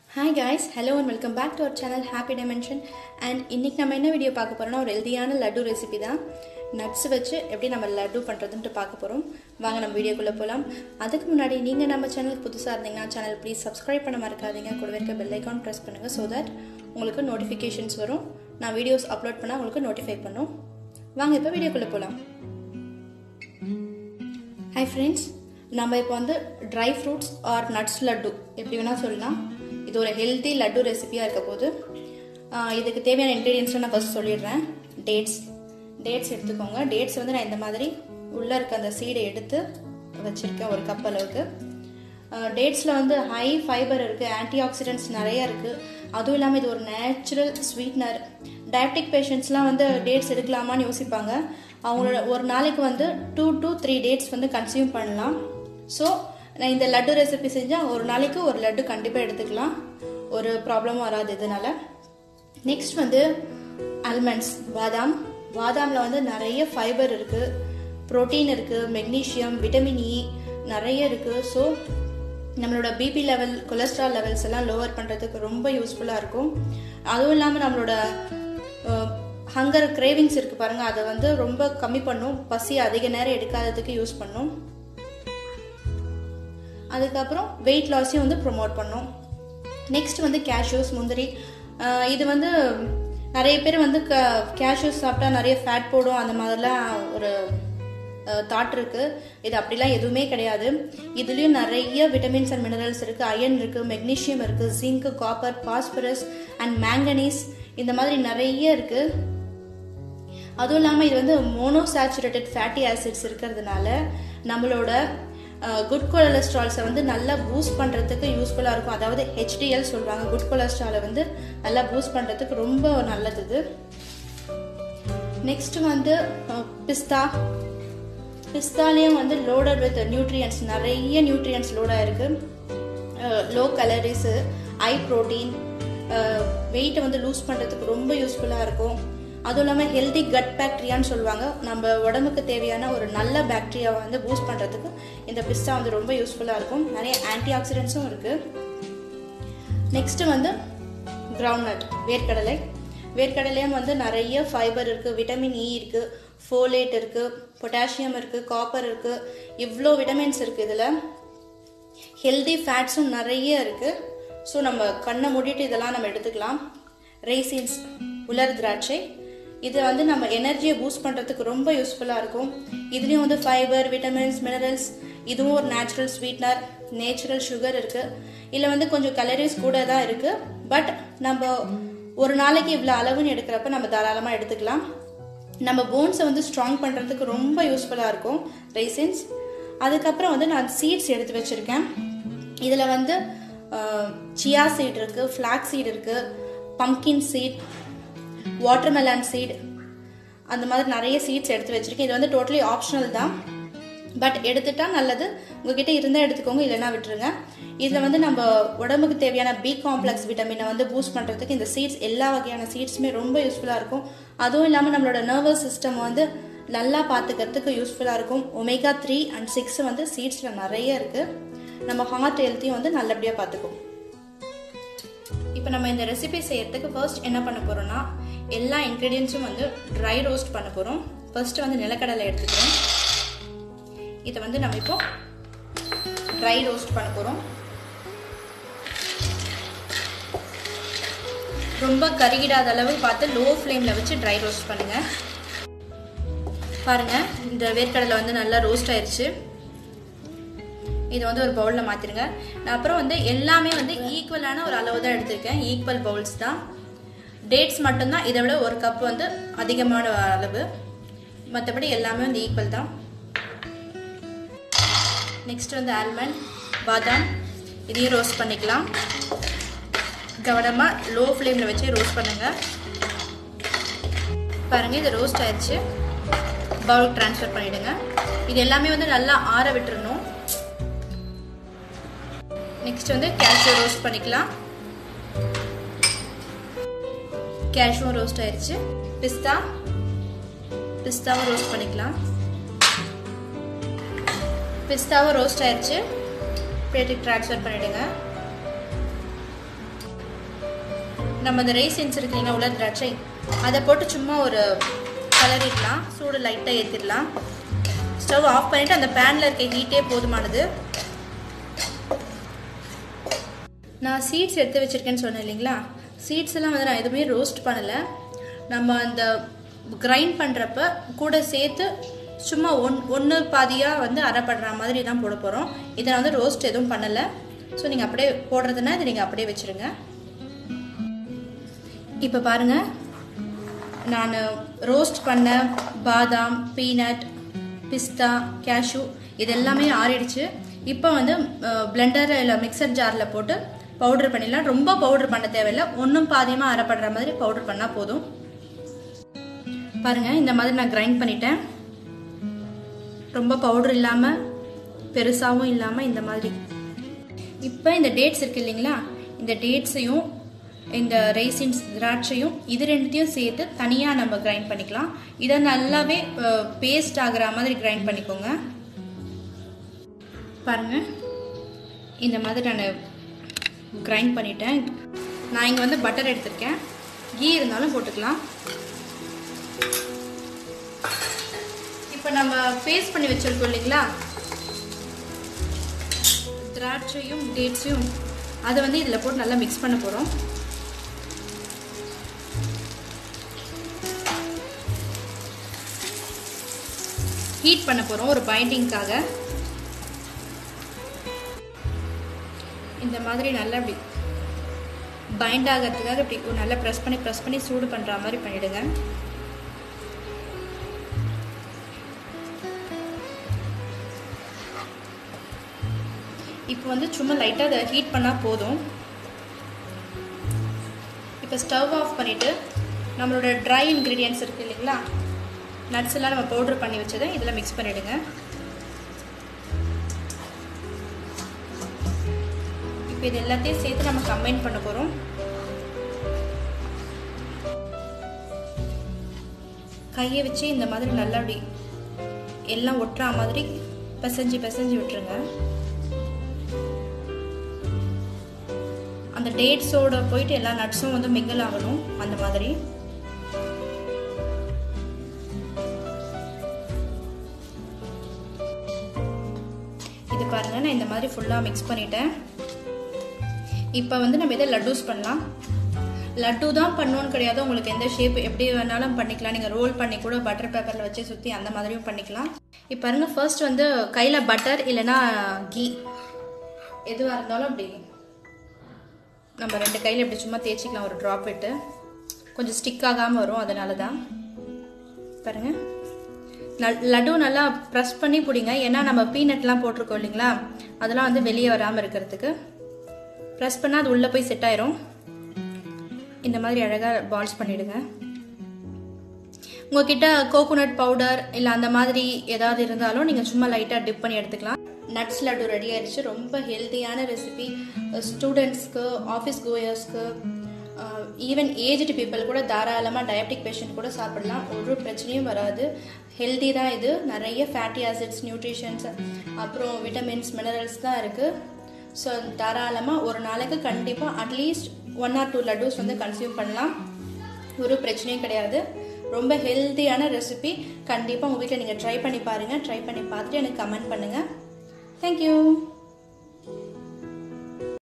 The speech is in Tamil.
hi guys hello and welcome back to our channel happy dimension and இன்றைக்கி நம்ம என்ன வீடியோ பார்க்க போகிறோம்னா ஒரு ஹெல்தியான லட்டு ரெசிபி தான் நட்ஸ் வச்சு எப்படி நம்ம லட்டு பண்ணுறதுன்ட்டு பார்க்க போகிறோம் வாங்க நம்ம வீடியோக்குள்ளே போகலாம் அதுக்கு முன்னாடி நீங்கள் நம்ம சேனலுக்கு புதுசாக இருந்தீங்கன்னா சேனல் ப்ளீஸ் சப்ஸ்கிரைப் பண்ண மறக்காதீங்க கூடவே இருக்க பெல் ஐக்கான் ப்ரெஸ் பண்ணுங்கள் ஸோ தட் உங்களுக்கு நோட்டிஃபிகேஷன்ஸ் வரும் நான் வீடியோஸ் அப்லோட் பண்ணால் உங்களுக்கு நோட்டிஃபை பண்ணும் வாங்க இப்போ வீடியோக்குள்ளே போகலாம் ஹாய் ஃப்ரெண்ட்ஸ் நம்ம இப்போ வந்து dry fruits or nuts laddu எப்படி வேணால் சொல்லலாம் இது ஒரு ஹெல்த்தி லட்டு ரெசிபியாக இருக்க போது ஆஹ் இதுக்கு தேவையான இன்க்ரீடியன்ஸ்லாம் நான் ஃபஸ்ட் சொல்லிடுறேன் டேட்ஸ் டேட்ஸ் எடுத்துக்கோங்க டேட்ஸ் வந்து நான் இந்த மாதிரி உள்ளே இருக்க அந்த சீடை எடுத்து வச்சுருக்கேன் ஒரு கப் அளவுக்கு டேட்ஸில் வந்து ஹை ஃபைபர் இருக்குது ஆன்டி ஆக்சிடென்ட்ஸ் நிறைய இருக்குது அதுவும் இல்லாமல் இது ஒரு நேச்சுரல் ஸ்வீட்னர் டயபெட்டிக் பேஷண்ட்ஸ்லாம் வந்து டேட்ஸ் எடுக்கலாமான்னு யோசிப்பாங்க அவங்களோட ஒரு நாளைக்கு வந்து டூ டு த்ரீ டேட்ஸ் வந்து கன்சியூம் பண்ணலாம் ஸோ நான் இந்த லட்டு ரெசிபி செஞ்சால் ஒரு நாளைக்கு ஒரு லட்டு கண்டிப்பாக எடுத்துக்கலாம் ஒரு ப்ராப்ளமும் வராது இதனால நெக்ஸ்ட் வந்து அல்மண்ட்ஸ் பாதாம் பாதாமில் வந்து நிறைய ஃபைபர் இருக்குது ப்ரோட்டீன் இருக்குது மெக்னீஷியம் விட்டமின் இ நிறைய இருக்குது ஸோ நம்மளோட பிபி லெவல் கொலஸ்ட்ரால் லெவல்ஸ் எல்லாம் லோவர் பண்ணுறதுக்கு ரொம்ப யூஸ்ஃபுல்லாக இருக்கும் அதுவும் இல்லாமல் நம்மளோட ஹங்கர் கிரேவிங்ஸ் இருக்குது பாருங்கள் அதை வந்து ரொம்ப கம்மி பண்ணும் பசி அதிக நேரம் எடுக்காததுக்கு யூஸ் பண்ணும் அதுக்கப்புறம் வெயிட் லாஸையும் வந்து ப்ரொமோட் பண்ணும் நெக்ஸ்ட் வந்து கேஷ்யூஸ் முந்திரி இது வந்து நிறைய பேர் வந்து க கேஷ்யூஸ் சாப்பிட்டா நிறைய ஃபேட் போடும் அந்த மாதிரிலாம் ஒரு தாட் இருக்கு இது அப்படிலாம் எதுவுமே கிடையாது இதுலேயும் நிறைய விட்டமின்ஸ் அண்ட் மினரல்ஸ் இருக்கு அயன் இருக்கு மெக்னீஷியம் இருக்கு zinc copper phosphorus and manganese இந்த மாதிரி நிறைய இருக்கு அதுவும் இல்லாமல் இது வந்து மோனோசாச்சுரேட்டட் ஃபேட்டி ஆசிட்ஸ் இருக்கிறதுனால நம்மளோட குட் கொலஸ்ட்ரால்ஸை வந்து நல்லா பூஸ்ட் பண்ணுறதுக்கு யூஸ்ஃபுல்லாக இருக்கும் அதாவது ஹெச்டிஎல் சொல்லுவாங்க குட் கொலஸ்ட்ராலை வந்து நல்லா பூஸ்ட் பண்ணுறதுக்கு ரொம்ப நல்லது இது நெக்ஸ்ட் வந்து பிஸ்தா பிஸ்தாலேயும் வந்து லோடட் வித் நியூட்ரியன்ஸ் நிறைய நியூட்ரியன்ஸ் லோடாக இருக்குது லோ கலரிஸு ஐ ப்ரோட்டீன் வெயிட்டை வந்து லூஸ் பண்ணுறதுக்கு ரொம்ப யூஸ்ஃபுல்லாக இருக்கும் அதுவும் இல்லாமல் ஹெல்தி கட் பேக்டீரியான்னு சொல்லுவாங்க நம்ம உடம்புக்கு தேவையான ஒரு நல்ல பேக்டீரியாவை வந்து பூஸ்ட் பண்ணுறதுக்கு இந்த பிஸ்தா வந்து ரொம்ப யூஸ்ஃபுல்லாக இருக்கும் நிறைய ஆன்டி ஆக்சிடென்ட்ஸும் இருக்குது நெக்ஸ்ட்டு வந்து கிரவுண்ட்நட் வேர்க்கடலை வேர்க்கடலையும் வந்து நிறைய ஃபைபர் இருக்குது விட்டமின் இ இருக்குது ஃபோலேட் இருக்குது பொட்டாசியம் இருக்குது காப்பர் இருக்குது இவ்வளோ விட்டமின்ஸ் இருக்குது இதில் ஹெல்தி ஃபேட்ஸும் நிறைய இருக்குது ஸோ நம்ம கண்ணை மூடிட்டு இதெல்லாம் நம்ம எடுத்துக்கலாம் ரேசின்ஸ் உலர் திராட்சை இது வந்து நம்ம எனர்ஜியை பூஸ்ட் பண்ணுறதுக்கு ரொம்ப யூஸ்ஃபுல்லாக இருக்கும் இதுலேயும் வந்து ஃபைபர் விட்டமின்ஸ் மினரல்ஸ் இதுவும் ஒரு நேச்சுரல் ஸ்வீட்னர் நேச்சுரல் சுகர் இருக்குது இதில் வந்து கொஞ்சம் கலரிஸ் கூட தான் இருக்குது பட் நம்ம ஒரு நாளைக்கு இவ்வளோ அளவுன்னு எடுக்கிறப்ப நம்ம தாராளமாக எடுத்துக்கலாம் நம்ம போன்ஸை வந்து ஸ்ட்ராங் பண்ணுறதுக்கு ரொம்ப யூஸ்ஃபுல்லாக இருக்கும் ரைசின்ஸ் அதுக்கப்புறம் வந்து நான் சீட்ஸ் எடுத்து வச்சுருக்கேன் இதில் வந்து சியா சீட் இருக்குது ஃப்ளாக் சீட் இருக்குது பம்கின் சீட் வாட்டர்மெலான் சீட் அந்த மாதிரி நிறைய சீட்ஸ் எடுத்து வச்சுருக்கேன் இது வந்து டோட்டலி ஆப்ஷனல் தான் பட் எடுத்துட்டா நல்லது உங்ககிட்ட இருந்தால் எடுத்துக்கோங்க இல்லைன்னா விட்டுருங்க இதில் வந்து நம்ம உடம்புக்கு தேவையான பி காம்ப்ளெக்ஸ் விட்டமினை வந்து பூஸ்ட் பண்ணுறதுக்கு இந்த சீட்ஸ் எல்லா வகையான சீட்ஸுமே ரொம்ப யூஸ்ஃபுல்லாக இருக்கும் அதுவும் இல்லாமல் நம்மளோட நர்வஸ் சிஸ்டம் வந்து நல்லா பார்த்துக்கிறதுக்கு யூஸ்ஃபுல்லாக இருக்கும் ஒமேகா த்ரீ அண்ட் சிக்ஸ் வந்து சீட்ஸில் நிறைய இருக்குது நம்ம ஹார்ட் ஹெல்த்தையும் வந்து நல்லபடியாக பார்த்துக்கும் இப்போ நம்ம இந்த ரெசிபி செய்யறதுக்கு ஃபர்ஸ்ட் என்ன பண்ண போகிறோம்னா எல்லா இன்க்ரீடியன்ஸும் வந்து ட்ரை ரோஸ்ட் பண்ண போகிறோம் ஃபர்ஸ்ட் வந்து நிலக்கடலை எடுத்துக்கிறேன் இதை வந்து நம்ம இப்போ ட்ரை ரோஸ்ட் பண்ண போகிறோம் ரொம்ப கருகிடாத அளவு பார்த்து லோ ஃப்ளேமில் வச்சு ட்ரை ரோஸ்ட் பண்ணுங்கள் பாருங்கள் இந்த வேர்க்கடலை வந்து நல்லா ரோஸ்ட் ஆயிடுச்சு இது வந்து ஒரு பவுலில் மாற்றிருங்க அப்புறம் வந்து எல்லாமே வந்து ஈக்குவலான ஒரு அளவு தான் எடுத்திருக்கேன் ஈக்குவல் பவுல்ஸ் தான் டேட்ஸ் மட்டும்தான் இதை விட ஒரு கப் வந்து அதிகமான அளவு மற்றபடி எல்லாமே வந்து ஈக்குவல் தான் நெக்ஸ்ட் வந்து ஆல்மண்ட் பாதாம் இதையும் ரோஸ்ட் பண்ணிக்கலாம் கவனமாக லோ ஃப்ளேமில் வச்சு ரோஸ்ட் பண்ணுங்கள் பாருங்கள் இது ரோஸ்ட் ஆயிடுச்சு பவுலுக்கு ட்ரான்ஸ்ஃபர் பண்ணிவிடுங்க இது எல்லாமே வந்து நல்லா ஆற விட்டுறணும் நெக்ஸ்ட் வந்து கேஷ்யூ ரோஸ்ட் பண்ணிக்கலாம் கேஷ்யூவும் ரோஸ்ட் ஆயிடுச்சு பிஸ்தா பிஸ்தாவும் ரோஸ்ட் பண்ணிக்கலாம் பிஸ்தாவும் ரோஸ்ட் ஆயிடுச்சு பிளேட்டுக்கு ட்ரான்ஸ்ஃபர் பண்ணிவிடுங்க நம்ம இந்த ரைசின்ஸ் இருக்குங்களா உலர் திராட்சை அதை போட்டு சும்மா ஒரு கலரிடலாம் சூடு லைட்டாக ஏற்றிடலாம் ஸ்டவ் ஆஃப் பண்ணிவிட்டு அந்த பேனில் இருக்க ஹீட்டே போதுமானது நான் சீட்ஸ் எடுத்து வச்சுருக்கேன்னு சொன்னேன் இல்லைங்களா சீட்ஸ் எல்லாம் வந்து நான் எதுவுமே ரோஸ்ட் பண்ணலை நம்ம அந்த கிரைண்ட் பண்ணுறப்ப கூட சேர்த்து சும்மா ஒன் ஒன்று பாதியாக வந்து அரைப்படுற மாதிரி தான் போட போகிறோம் இதை நான் வந்து ரோஸ்ட் எதுவும் பண்ணலை ஸோ நீங்கள் அப்படியே போடுறதுனா இதை நீங்கள் அப்படியே வச்சுருங்க இப்போ பாருங்கள் நான் ரோஸ்ட் பண்ண பாதாம் பீனட் பிஸ்தா கேஷ்யூ இது எல்லாமே ஆறிடுச்சு இப்போ வந்து பிளெண்டர் இல்லை மிக்சர் ஜாரில் போட்டு பவுடர் பண்ணிடலாம் ரொம்ப பவுடர் பண்ண தேவையில்லை ஒன்றும் பாதியமாக அரைப்படுற மாதிரி பவுடர் பண்ணால் போதும் பாருங்கள் இந்த மாதிரி நான் கிரைண்ட் பண்ணிட்டேன் ரொம்ப பவுடர் இல்லாமல் பெருசாகவும் இல்லாமல் இந்த மாதிரி இப்போ இந்த டேட்ஸ் இருக்கு இல்லைங்களா இந்த டேட்ஸையும் இந்த ரைசின்ஸ் திராட்சையும் இது ரெண்டுத்தையும் சேர்த்து தனியாக நம்ம கிரைண்ட் பண்ணிக்கலாம் இதை நல்லாவே பேஸ்ட் ஆகிற மாதிரி கிரைண்ட் பண்ணிக்கோங்க பாருங்கள் இந்த மாதிரி நான் கிரைண்ட் பண்ணிட்டேன் நான் இங்கே வந்து பட்டர் எடுத்திருக்கேன் கீ இருந்தாலும் போட்டுக்கலாம் இப்போ நம்ம பேஸ்ட் பண்ணி வச்சிருக்கோம் இல்லைங்களா திராட்சையும் டேட்ஸையும் அதை வந்து இதில் போட்டு நல்லா மிக்ஸ் பண்ண போகிறோம் ஹீட் பண்ண போகிறோம் ஒரு பைண்டிங்காக இந்த மாதிரி நல்லா இப்படி பைண்ட் ஆகிறதுக்காக இப்படி நல்லா ப்ரெஸ் பண்ணி ப்ரெஸ் பண்ணி சூடு பண்ணுற மாதிரி பண்ணிவிடுங்க இப்போ வந்து சும்மா லைட்டாக அதை ஹீட் பண்ணால் போதும் இப்போ ஸ்டவ் ஆஃப் பண்ணிவிட்டு நம்மளோட ட்ரை இன்க்ரீடியன்ஸ் இருக்குது இல்லைங்களா நட்ஸ் எல்லாம் நம்ம பவுட்ரு பண்ணி வச்சதை இதில் மிக்ஸ் பண்ணிவிடுங்க இப்போ இது எல்லாத்தையும் சேர்த்து நம்ம கம்பைன் பண்ண போகிறோம் கையை வச்சு இந்த மாதிரி நல்லா அப்படி எல்லாம் ஒட்டுற மாதிரி பிசைஞ்சு பிசைஞ்சு விட்டுருங்க அந்த டேட்ஸோட போயிட்டு எல்லா நட்ஸும் வந்து மிங்கிள் ஆகணும் அந்த மாதிரி இது பாருங்க நான் இந்த மாதிரி ஃபுல்லாக மிக்ஸ் பண்ணிட்டேன் இப்போ வந்து நம்ம இதை லட்டூஸ் பண்ணலாம் லட்டு தான் பண்ணணும்னு கிடையாது உங்களுக்கு எந்த ஷேப் எப்படி வேணாலும் பண்ணிக்கலாம் நீங்கள் ரோல் பண்ணி கூட பட்டர் பேப்பரில் வச்சு சுற்றி அந்த மாதிரியும் பண்ணிக்கலாம் இப்போ பாருங்க ஃபர்ஸ்ட் வந்து கையில் பட்டர் இல்லைன்னா கீ எதுவாக இருந்தாலும் அப்படி நம்ம ரெண்டு கையில் இப்படி சும்மா தேய்ச்சிக்கலாம் ஒரு ட்ராப் விட்டு கொஞ்சம் ஸ்டிக் ஆகாமல் வரும் அதனால தான் பாருங்கள் லட்டு நல்லா ப்ரெஸ் பண்ணி பிடிங்க ஏன்னா நம்ம பீனட்லாம் போட்டிருக்கோம் இல்லைங்களா அதெல்லாம் வந்து வெளியே வராமல் இருக்கிறதுக்கு ப்ரெஸ் பண்ணால் அது உள்ளே போய் செட் ஆயிரும் இந்த மாதிரி அழகாக பால்ஸ் பண்ணிவிடுங்க உங்ககிட்ட கோகோனட் பவுடர் இல்லை அந்த மாதிரி ஏதாவது இருந்தாலும் நீங்கள் சும்மா லைட்டாக டிப் பண்ணி எடுத்துக்கலாம் நட்ஸ் லட்டு ரெடி ஆயிடுச்சு ரொம்ப ஹெல்த்தியான ரெசிபி ஸ்டூடெண்ட்ஸ்க்கு ஆஃபீஸ் கோயர்ஸ்க்கு ஈவன் ஏஜ்டு பீப்புள் கூட தாராளமாக டயபெட்டிக் பேஷண்ட் கூட சாப்பிடலாம் ஒரு பிரச்சனையும் வராது ஹெல்தி தான் இது நிறைய ஃபேட்டி ஆசிட்ஸ் நியூட்ரிஷன்ஸ் அப்புறம் விட்டமின்ஸ் மினரல்ஸ் தான் இருக்குது ஸோ தாராளமாக ஒரு நாளைக்கு கண்டிப்பாக at least one or two laddus வந்து கன்சியூம் பண்ணலாம் ஒரு பிரச்சனையும் கிடையாது ரொம்ப ஹெல்த்தியான ரெசிபி கண்டிப்பாக உங்கள் வீட்டில் நீங்கள் ட்ரை பண்ணி பாருங்கள் ட்ரை பண்ணி பார்த்துட்டு எனக்கு கமெண்ட் பண்ணுங்கள் தேங்க்யூ